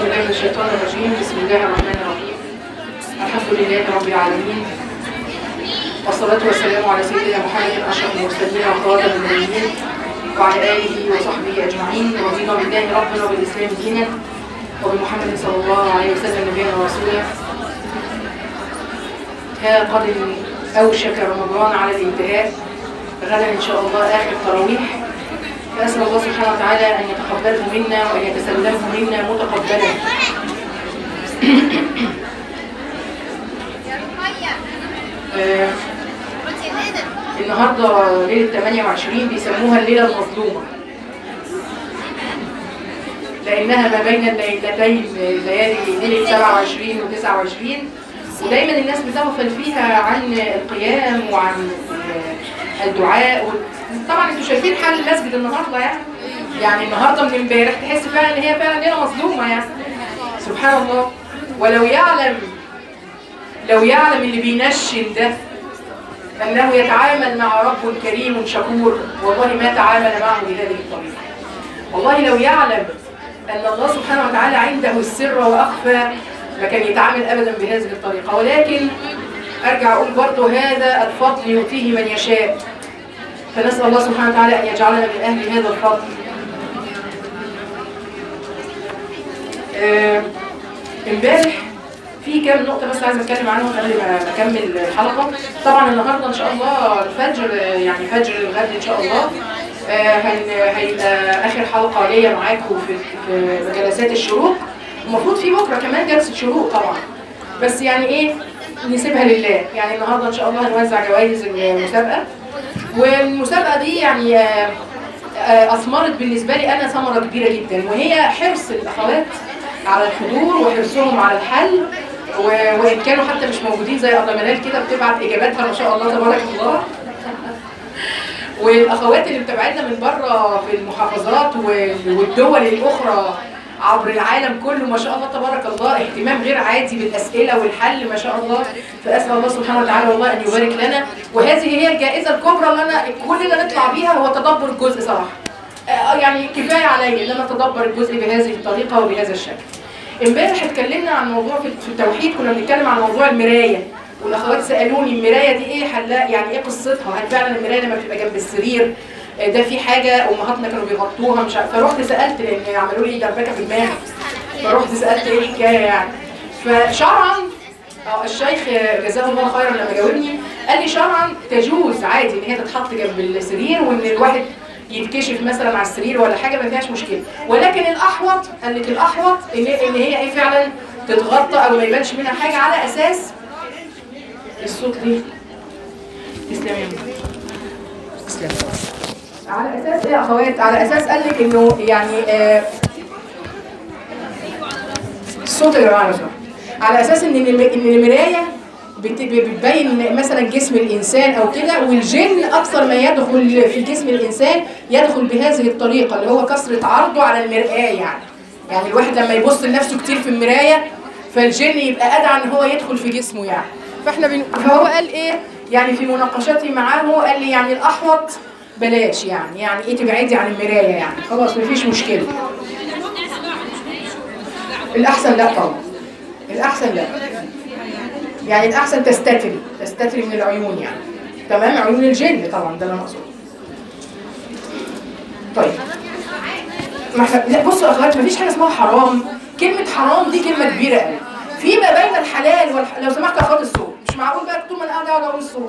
بالله من الشيطان الرجيم بسم الله الرحمن الرحيم الحمد لله رب العالمين والصلاة والسلام على سيدنا محمد أشرف المرسلين وخاتم النبيين وعلى آله وصحبه أجمعين رضينا بالله ربنا وبالإسلام دينا وبمحمد صلى الله عليه وسلم نبينا ورسولا ها قد أوشك رمضان على الانتهاء غدا إن شاء الله آخر تراويح فأسأل الله سبحانه وتعالى أن يتقبله منا وأن يتسلمه منا متقبلا آه، النهارده ليله 28 بيسموها الليله المظلومه لانها ما بين الليلتين ليالي ليله 27 و 29 ودايما الناس بتغفل فيها عن القيام وعن الدعاء طبعا انتوا شايفين حال المسجد النهارده يعني يعني النهارده من امبارح تحس فعلا ان هي فعلا ليله مظلومه يعني سبحان الله ولو يعلم لو يعلم اللي بينشن ده أنه يتعامل مع رب كريم شكور والله ما تعامل معه بهذه الطريقة والله لو يعلم أن الله سبحانه وتعالى عنده السر وأخفى ما كان يتعامل أبدا بهذه الطريقة ولكن أرجع أقول برضه هذا الفضل يؤتيه من يشاء فنسأل الله سبحانه وتعالى أن يجعلنا من أهل هذا الفضل آه، امبارح في كام نقطة بس عايزة اتكلم عنهم قبل ما اكمل الحلقة طبعا النهاردة ان شاء الله الفجر آه، يعني فجر الغد ان شاء الله آه، هن- هيبقى اخر حلقة ليا معاكم في في جلسات الشروق المفروض في بكرة كمان جلسة شروق طبعا بس يعني ايه نسيبها لله يعني النهاردة ان شاء الله هنوزع جوائز المسابقة والمسابقة دي يعني آه، آه، اثمرت بالنسبة لي انا ثمرة كبيرة جدا وهي حرص الاخوات على الحضور وحرصهم على الحل و... وان كانوا حتى مش موجودين زي الله منال كده بتبعت اجاباتها ما شاء الله تبارك الله والاخوات اللي بتبعتنا من بره في المحافظات وال- والدول الاخرى عبر العالم كله ما شاء الله تبارك الله اهتمام غير عادي بالاسئله والحل ما شاء الله فاسال الله سبحانه وتعالى والله ان يبارك لنا وهذه هي الجائزه الكبرى اللي انا كل اللي نطلع بيها هو تدبر الجزء صراحه آه، يعني كفايه عليا ان انا اتدبر الجزء بهذه الطريقه وبهذا الشكل امبارح اتكلمنا عن موضوع في في التوحيد كنا بنتكلم عن موضوع المرايه والاخوات سالوني المرايه دي ايه حلها يعني ايه قصتها هل فعلا المرايه لما بتبقى جنب السرير آه، ده في حاجه امهاتنا كانوا بيغطوها مش عارفه فرحت سالت لان عملوا لي دربكه في دماغي فرحت سالت ايه الحكايه يعني فشرعا اه الشيخ جزاه الله خيرا لما جاوبني قال لي شرعا تجوز عادي ان هي تتحط جنب السرير وان الواحد يتكشف مثلا على السرير ولا حاجه ما فيهاش مشكله ولكن الاحوط قال لك الاحوط ان ان هي ايه فعلا تتغطى او ما يبانش منها حاجه على اساس الصوت ليه تسلمي يا أمي. تسلمي على اساس ايه يا اخوات على اساس قال لك انه يعني آه الصوت يا جماعه لو سمحت. على اساس ان الم- ان المرايه بت- بتبين مثلا جسم الانسان او كده والجن اكثر ما يدخل في جسم الانسان يدخل بهذه الطريقه اللي هو كثره عرضه على المرآه يعني يعني الواحد لما يبص لنفسه كتير في المرايه فالجن يبقى ادعى ان هو يدخل في جسمه يعني فاحنا بن... فهو قال ايه يعني في مناقشاتي معاه قال لي يعني الاحوط بلاش يعني يعني ايه تبعدي عن المرايه يعني خلاص مفيش مشكله الأحسن لا طبعا الأحسن لا يعني الأحسن تستتري تستتري من العيون يعني تمام عيون الجن طبعا ده اللي أنا أقصده طيب ما إحنا- لا بصوا يا أخوات مفيش حاجة اسمها حرام كلمة حرام دي كلمة كبيرة قوي فيما بين الحلال والح... لو سمحت يا أخوات الصوت مش معقول بقى طول ما أنا قاعدة أقعد أقول الصوت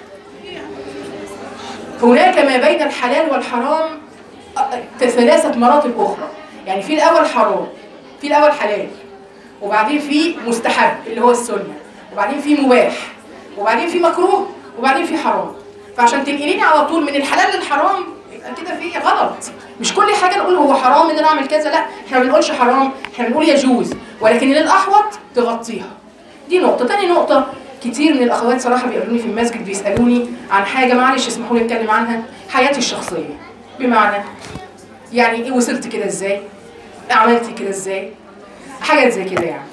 هناك ما بين الحلال والحرام أ- ثلاثة مراتب أخرى يعني في الأول حرام في الأول حلال وبعدين في مستحب اللي هو السنة وبعدين في مباح وبعدين في مكروه وبعدين في حرام فعشان تنقليني على طول من الحلال للحرام يبقى كده في غلط مش كل حاجة نقول هو حرام ان انا اعمل كذا لا احنا ما بنقولش حرام احنا بنقول يجوز ولكن للأحوط تغطيها دي نقطة تاني نقطة كتير من الأخوات صراحة بيقابلوني في المسجد بيسألوني عن حاجة معلش اسمحوا لي أتكلم عنها حياتي الشخصية بمعنى يعني ايه وصلت كده ازاي عملتي كده ازاي حاجات زي كده يعني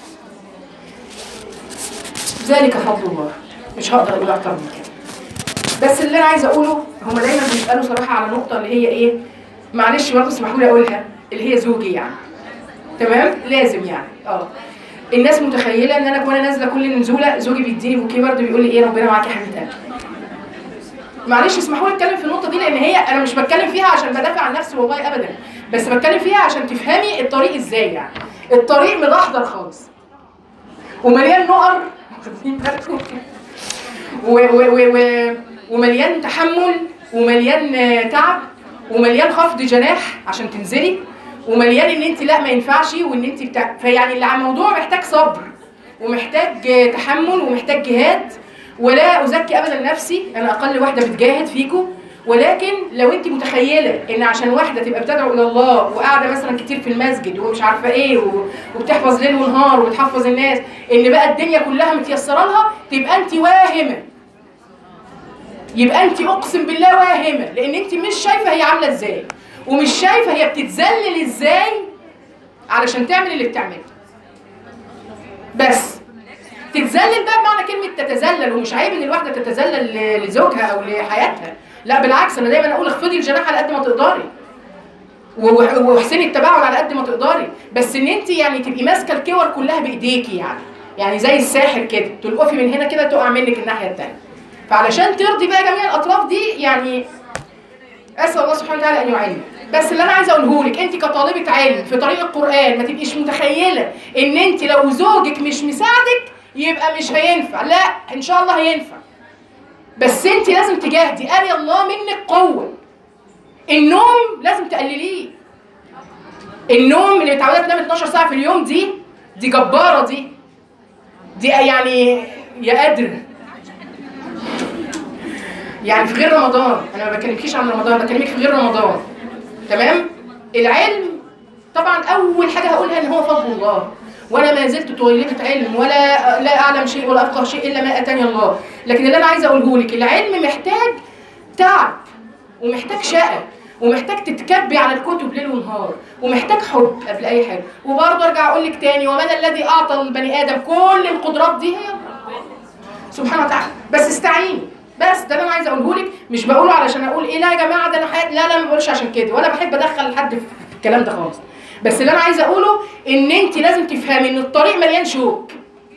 ذلك فضل الله مش هقدر اقول اكتر من كده بس اللي انا عايزه اقوله هما دايما بيسالوا صراحه على نقطه اللي هي ايه معلش برضه اسمحوا لي اقولها اللي هي زوجي يعني تمام لازم يعني اه الناس متخيله ان انا وانا نازله كل نزوله زوجي بيديني بوكيه برده بيقول لي ايه ربنا معاك يا حبيبتي معلش اسمحوا لي اتكلم في النقطه دي لان هي انا مش بتكلم فيها عشان بدافع عن نفسي والله ابدا بس بتكلم فيها عشان تفهمي الطريق ازاي يعني الطريق مدحضر خالص ومليان نقر واخدين بالكم و- و- و- و- ومليان تحمل ومليان آه، تعب ومليان خفض جناح عشان تنزلي ومليان ان انت لا ما ينفعش وان انت بتاع فيعني اللي على الموضوع محتاج صبر ومحتاج آه، تحمل ومحتاج جهاد ولا ازكي ابدا نفسي انا اقل واحده بتجاهد فيكم ولكن لو انت متخيله ان عشان واحده تبقى بتدعو الى الله وقاعده مثلا كتير في المسجد ومش عارفه ايه و- وبتحفظ ليل ونهار وبتحفظ الناس ان بقى الدنيا كلها متيسره لها تبقى انت واهمه يبقى انت اقسم بالله واهمه لان انت مش شايفه هي عامله ازاي ومش شايفه هي بتتذلل ازاي علشان تعمل اللي بتعمله بس تتذلل بقى بمعنى كلمه تتذلل ومش عيب ان الواحده تتذلل ل- لزوجها او لحياتها لا بالعكس انا دايما اقول اخفضي الجناح على قد ما تقدري و- و- واحسني التباعد على قد ما تقدري بس ان انت يعني تبقي ماسكه الكور كلها بايديكي يعني يعني زي الساحر كده تلقفي من هنا كده تقع منك الناحيه الثانيه فعلشان ترضي بقى جميع الاطراف دي يعني اسال الله سبحانه وتعالى ان يعينك بس اللي انا عايزه اقوله لك انت كطالبه علم في طريق القران ما تبقيش متخيله ان انت لو زوجك مش مساعدك يبقى مش هينفع لا ان شاء الله هينفع بس انت لازم تجاهدي اري الله منك قوه النوم لازم تقلليه النوم اللي متعوده تنام 12 ساعه في اليوم دي دي جباره دي دي يعني يا قادر يعني في غير رمضان انا ما بكلمكيش عن رمضان بكلمك في غير رمضان تمام العلم طبعا اول حاجه هقولها ان هو فضل الله وانا ما زلت طالبه علم ولا لا اعلم شيء ولا افقه شيء الا ما اتاني الله لكن اللي انا عايزه اقوله لك العلم محتاج تعب ومحتاج شقه ومحتاج تتكبي على الكتب ليل ونهار ومحتاج حب قبل اي حاجه وبرضه ارجع اقول لك تاني ومن الذي اعطى البني ادم كل القدرات دي هي الله سبحانه وتعالى بس استعيني بس ده اللي انا عايزه اقوله لك مش بقوله علشان اقول ايه لا يا جماعه ده انا حياتي لا لا ما بقولش عشان كده ولا بحب ادخل حد في الكلام ده خالص بس اللي انا عايزه اقوله ان انت لازم تفهمي ان الطريق مليان شوك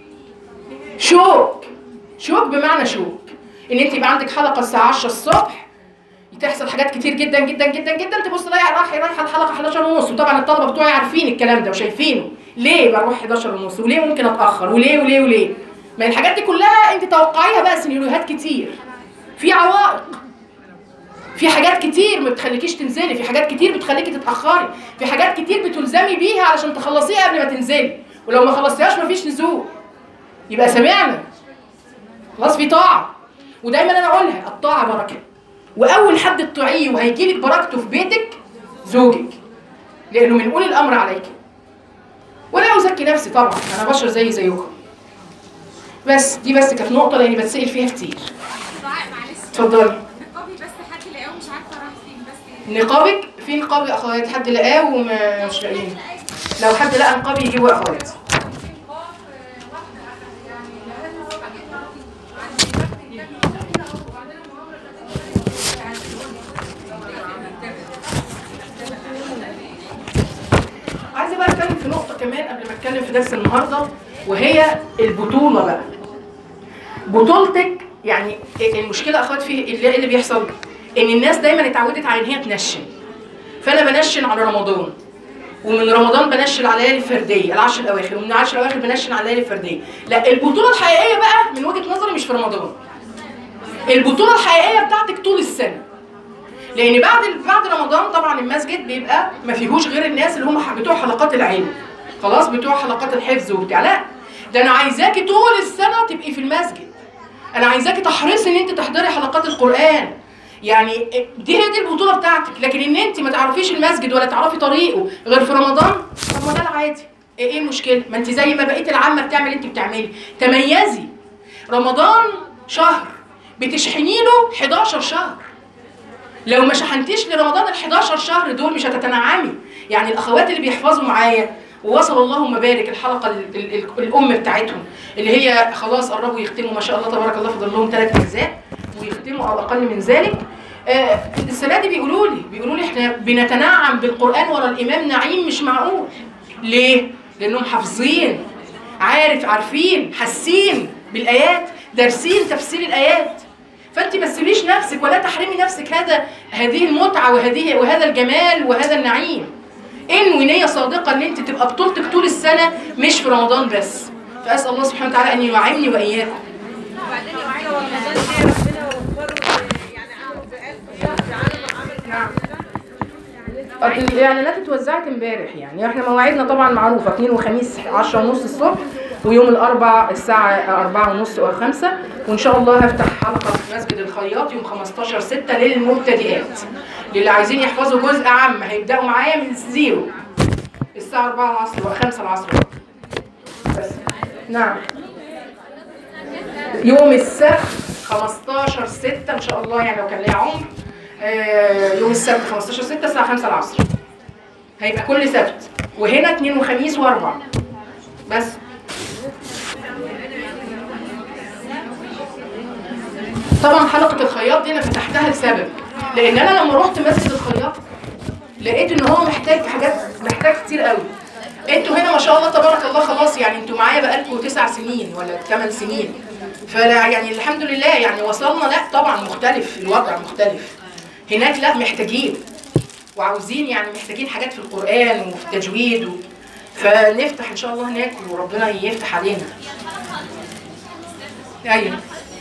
شوك شوك بمعنى شوك ان انت يبقى عندك حلقه الساعه 10 الصبح تحصل حاجات كتير جدا جدا جدا جدا تبص تلاقي رايح رايحه الحلقه 11 ونص وطبعا الطلبه بتوعي عارفين الكلام ده وشايفينه ليه بروح 11 ونص وليه ممكن اتاخر وليه وليه وليه ما الحاجات دي كلها انت توقعيها بقى سيناريوهات كتير في عوائق في حاجات كتير ما بتخليكيش تنزلي في حاجات كتير بتخليكي تتاخري في حاجات كتير بتلزمي بيها علشان تخلصيها قبل ما تنزلي ولو ما خلصتيهاش مفيش نزول يبقى سمعنا خلاص في طاعه ودايما انا اقولها الطاعه بركه واول حد تطيعيه وهيجيلك بركته في بيتك زوجك لانه من اولي الامر عليك ولا ازكي نفسي طبعا انا بشر زي زيكم بس دي بس كانت نقطه لاني بتسال فيها كتير دعاء معلش اتفضلي نقابي بس حد لاقاه مش عارفه راح فين بس نقابك في نقاب يا اخوات حد لقاه وما مش لاقيين لو حد لقى نقابي يجيبه يا اخوات عايزه بقى اتكلم في نقطه كمان قبل ما اتكلم في درس النهارده وهي البطوله بقى بطولتك يعني المشكله اخوات في اللي, اللي بيحصل ان الناس دايما اتعودت على ان هي تنشن فانا بنشن على رمضان ومن رمضان بنشن على الليالي الفرديه العشر الاواخر ومن العشر الاواخر بنشن على الليالي الفرديه لا البطوله الحقيقيه بقى من وجهه نظري مش في رمضان البطوله الحقيقيه بتاعتك طول السنه لان بعد بعد رمضان طبعا المسجد بيبقى ما فيهوش غير الناس اللي هم بتوع حلقات العلم خلاص بتوع حلقات الحفظ وبتاع لا ده انا عايزاكي طول السنه تبقي في المسجد انا عايزاكي تحرصي ان انت تحضري حلقات القران يعني دي هي دي البطوله بتاعتك لكن ان انت ما تعرفيش المسجد ولا تعرفي طريقه غير في رمضان طب ما ده العادي ايه ايه المشكله ما انت زي ما بقيه العامه بتعمل انت بتعملي تميزي رمضان شهر بتشحني له 11 شهر لو ما شحنتيش لرمضان ال 11 شهر دول مش هتتنعمي يعني الاخوات اللي بيحفظوا معايا ووصل اللهم بارك الحلقه ال ال ال الام بتاعتهم اللي هي خلاص قربوا يختموا ما شاء الله تبارك الله فضل لهم ثلاث اجزاء ويختموا او اقل من ذلك آه السنه دي بيقولوا لي بيقولوا لي احنا بنتنعم بالقران ورا الامام نعيم مش معقول ليه لانهم حافظين عارف عارفين حاسين بالايات دارسين تفسير الايات فانت ما تسيبيش نفسك ولا تحرمي نفسك هذا هذه المتعه وهذه وهذا الجمال وهذا النعيم انوي نيه صادقه ان انت تبقى بطولتك طول السنه مش في رمضان بس فاسال الله سبحانه وتعالى ان يعيني واياكم وبعدين يوعي رمضان ده ربنا وفره يعني عمل بقلب يعني عمل عمل الاعلانات اتوزعت امبارح يعني احنا مواعيدنا طبعا معروفه اثنين وخميس 10 ونص الصبح ويوم الاربع الساعه 4 ونص او 5 وان شاء الله هفتح حلقه في مسجد الخياط يوم 15 6 للمبتدئات للي عايزين يحفظوا جزء عام هيبداوا معايا من الزيرو الساعه 4 العصر و 5 العصر بس نعم يوم السبت 15 6 ان شاء الله يعني لو كان ليا عمر آه، يوم السبت 15 6 الساعه 5 العصر هيبقى كل سبت وهنا اثنين وخميس واربع بس طبعا حلقه الخياط دي انا فتحتها لسبب لان انا لما رحت مسجد الخياط لقيت ان هو محتاج حاجات محتاج كتير قوي انتوا هنا ما شاء الله تبارك الله خلاص يعني انتوا معايا بقالكم تسع سنين ولا ثمان سنين فلا يعني الحمد لله يعني وصلنا لا طبعا مختلف الوضع مختلف هناك لا محتاجين وعاوزين يعني محتاجين حاجات في القرآن وفي التجويد و... فنفتح ان شاء الله هناك وربنا يفتح علينا ايوه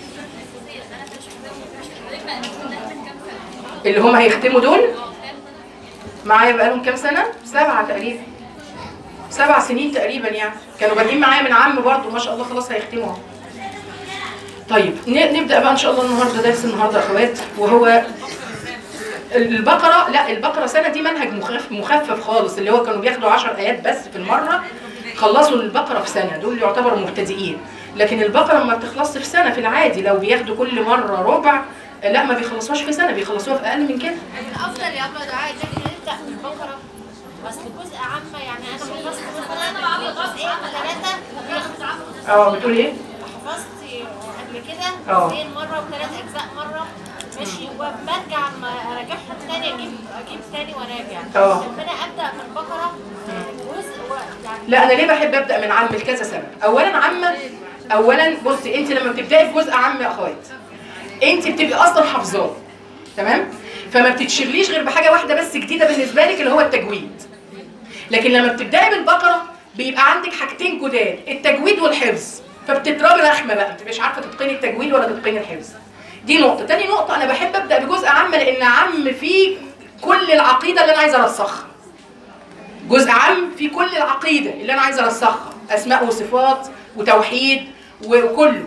اللي هم هيختموا دول معايا بقالهم كام سنة؟ سبعة تقريبا سبع سنين تقريبا يعني كانوا بادئين معايا من عم برضه ما شاء الله خلاص هيختموا اهو. طيب ن- نبدأ بقى ان شاء الله النهارده درس النهارده يا اخوات وهو البقرة لا البقرة سنة دي منهج مخفف مخفف خالص اللي هو كانوا بياخدوا 10 آيات بس في المرة خلصوا البقرة في سنة دول يعتبروا مبتدئين لكن البقرة ما بتخلصش في سنة في العادي لو بياخدوا كل مرة ربع لا ما بيخلصوهاش في سنة بيخلصوها في أقل من كده الافضل يا ابا دعاء ان احنا نبدا من البقره اصل جزء عامه يعني انا حفظت مثلا جزئين ثلاثه بياخد اه بتقول ايه؟ حفظت قبل كده اه. جزئين مره وثلاث اجزاء مره ماشي وبرجع اما اراجعهم تاني اجيب اجيب تاني وراجع اه. ربنا ابدا من البقره جزء و- يعني لا انا ليه بحب ابدا من عم لكذا سبب اولا عامه اولا بصي انت لما بتبداي في جزء عام يا اخوات انت بتبقي اصلا حافظاه تمام فما بتتشغليش غير بحاجه واحده بس جديده بالنسبه لك اللي هو التجويد لكن لما بتبداي بالبقره بيبقى عندك حاجتين جداد التجويد والحفظ فبتضربي لحمه بقى ما بتبقيش عارفه تتقني التجويد ولا تتقني الحفظ دي نقطه تاني نقطه انا بحب ابدا بجزء عام لان عام فيه كل العقيده اللي انا عايزه ارسخها جزء عام في كل العقيدة اللي أنا عايزة أرسخها أسماء وصفات وتوحيد وكله